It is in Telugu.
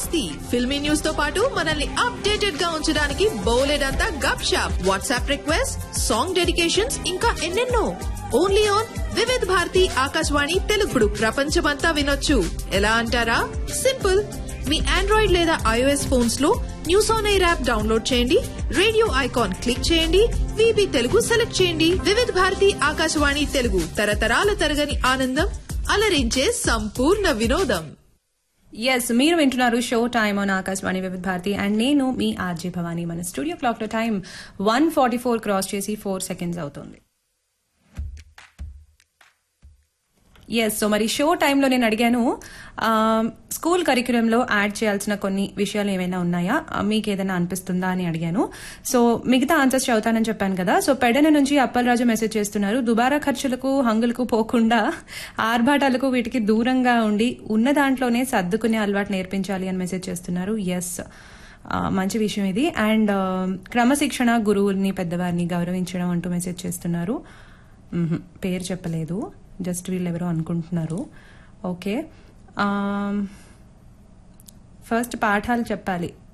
మస్తీ ఫిల్మీ న్యూస్ తో పాటు మనల్ని అప్డేటెడ్ గా ఉంచడానికి బోలెడంతా గప్ షాప్ వాట్సాప్ రిక్వెస్ట్ సాంగ్ డెడికేషన్స్ ఇంకా ఎన్నెన్నో ఓన్లీ ఆన్ వివిధ్ భారతి ఆకాశవాణి తెలుగుడు ప్రపంచమంతా వినొచ్చు ఎలా అంటారా సింపుల్ మీ ఆండ్రాయిడ్ లేదా ఐఓఎస్ ఫోన్స్ లో news on air app download చేయండి రేడియో ఐకాన్ క్లిక్ చేయండి విబి తెలుగు సెలెక్ట్ చేయండి వివిధ భారతి ఆకాశవాణి తెలుగు తరతరాల తరగని ఆనందం అలరించే సంపూర్ణ వినోదం ఎస్ మీరు వింటున్నారు షో టైమ్ ఆన్ ఆకాశవాణి వివిధ భారతి అండ్ నేను మీ ఆర్జే భవానీ మన స్టూడియో క్లాక్ లో time one forty four cross చేసి ఫోర్ సెకండ్స్ అవుతుంది ఎస్ సో మరి షో టైంలో నేను అడిగాను ఆ, స్కూల్ కరిక్యులంలో యాడ్ చేయాల్సిన కొన్ని విషయాలు ఏమైనా ఉన్నాయా ఆ, మీకు ఏదైనా అనిపిస్తుందా అని అడిగాను సో మిగతా ఆన్సర్స్ చదువుతానని చెప్పాను కదా సో పెడన నుంచి అప్పలరాజు మెసేజ్ చేస్తున్నారు దుబారా ఖర్చులకు హంగులకు పోకుండా ఆర్భాటాలకు వీటికి దూరంగా ఉండి ఉన్న దాంట్లోనే సర్దుకునే అలవాటు నేర్పించాలి అని మెసేజ్ చేస్తున్నారు ఎస్ మంచి విషయం ఇది అండ్ క్రమశిక్షణ గురువుల్ని పెద్దవారిని గౌరవించడం అంటూ మెసేజ్ చేస్తున్నారు మ్హూ, పేరు చెప్పలేదు జస్ట్ వీళ్ళు ఎవరో అనుకుంటున్నారు ఓకే ఫస్ట్ పాఠాలు చెప్పాలి